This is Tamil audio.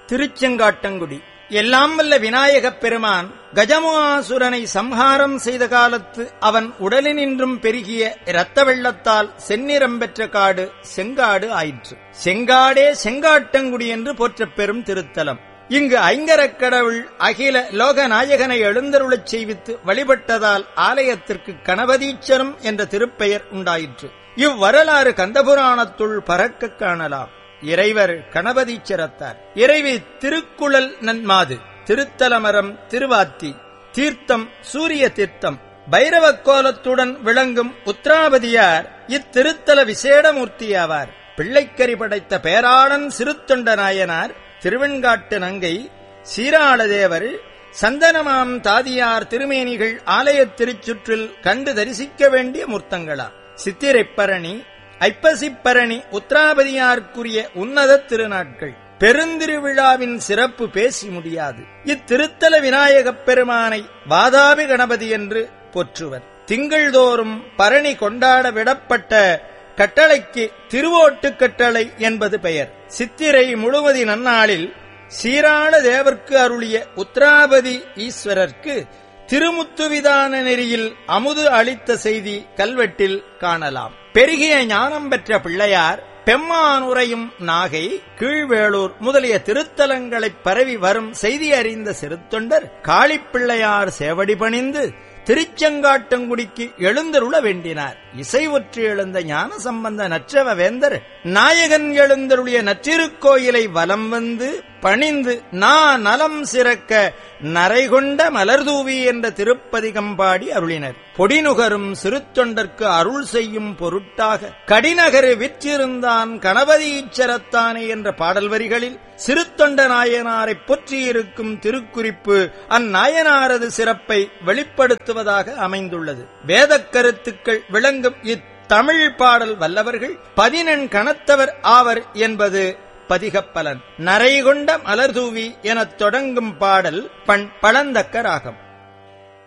திருச்செங்காட்டங்குடி எல்லாம் வல்ல விநாயகப் பெருமான் கஜமுகாசுரனை சம்ஹாரம் செய்த காலத்து அவன் உடலினின்றும் பெருகிய இரத்த வெள்ளத்தால் செந்நிறம் பெற்ற காடு செங்காடு ஆயிற்று செங்காடே செங்காட்டங்குடி என்று போற்றப் பெறும் திருத்தலம் இங்கு ஐங்கரக் கடவுள் அகில லோகநாயகனை எழுந்தருளச் செய்வித்து வழிபட்டதால் ஆலயத்திற்கு கணபதீச்சரம் என்ற திருப்பெயர் உண்டாயிற்று இவ்வரலாறு கந்தபுராணத்துள் பறக்கக் காணலாம் இறைவர் கணபதீச்சரத்தார் இறைவி திருக்குழல் நன்மாது திருத்தலமரம் திருவாத்தி தீர்த்தம் சூரிய தீர்த்தம் பைரவக் கோலத்துடன் விளங்கும் உத்ராபதியார் இத்திருத்தல விசேடமூர்த்தியாவார் பிள்ளைக்கறி படைத்த பேராளன் சிறுத்தொண்ட நாயனார் திருவெண்காட்டு நங்கை சீராளதேவர் சந்தனமாம் தாதியார் திருமேனிகள் ஆலயத் திருச்சுற்றில் கண்டு தரிசிக்க வேண்டிய மூர்த்தங்களா சித்திரைப்பரணி ஐப்பசிப்பரணி உத்ராபதியார்க்குரிய உன்னத திருநாட்கள் பெருந்திருவிழாவின் சிறப்பு பேசி முடியாது இத்திருத்தல விநாயகப் பெருமானை வாதாபி கணபதி என்று போற்றுவர் திங்கள்தோறும் பரணி கொண்டாட விடப்பட்ட கட்டளைக்கு திருவோட்டு கட்டளை என்பது பெயர் சித்திரை முழுவதி நன்னாளில் சீராள தேவர்க்கு அருளிய உத்ராபதி ஈஸ்வரர்க்கு திருமுத்துவிதான நெறியில் அமுது அளித்த செய்தி கல்வெட்டில் காணலாம் பெருகிய ஞானம் பெற்ற பிள்ளையார் பெம்மானுரையும் நாகை கீழ்வேளூர் முதலிய திருத்தலங்களைப் பரவி வரும் செய்தி அறிந்த சிறுத்தொண்டர் காளிப்பிள்ளையார் சேவடி பணிந்து திருச்செங்காட்டங்குடிக்கு எழுந்தருள வேண்டினார் இசை ஒற்றி எழுந்த ஞான சம்பந்த நற்றவ வேந்தர் நாயகன் எழுந்தருளிய நற்றிருக்கோயிலை வலம் வந்து பணிந்து நா நலம் சிறக்க நரைகொண்ட மலர்தூவி என்ற திருப்பதிகம் பாடி அருளினர் பொடிநுகரும் சிறுத்தொண்டர்க்கு அருள் செய்யும் பொருட்டாக கடிநகரு விற்றிருந்தான் கணபதீச்சரத்தானே என்ற பாடல் வரிகளில் சிறுத்தொண்ட நாயனாரை பொற்றியிருக்கும் திருக்குறிப்பு அந்நாயனாரது சிறப்பை வெளிப்படுத்துவதாக அமைந்துள்ளது வேதக் கருத்துக்கள் விளங்கும் இத்தமிழ் பாடல் வல்லவர்கள் பதினெண் கணத்தவர் ஆவர் என்பது பதிகப்பலன் நரைகொண்ட மலர்தூவி எனத் தொடங்கும் பாடல் பண் பழந்தக்க ராகம்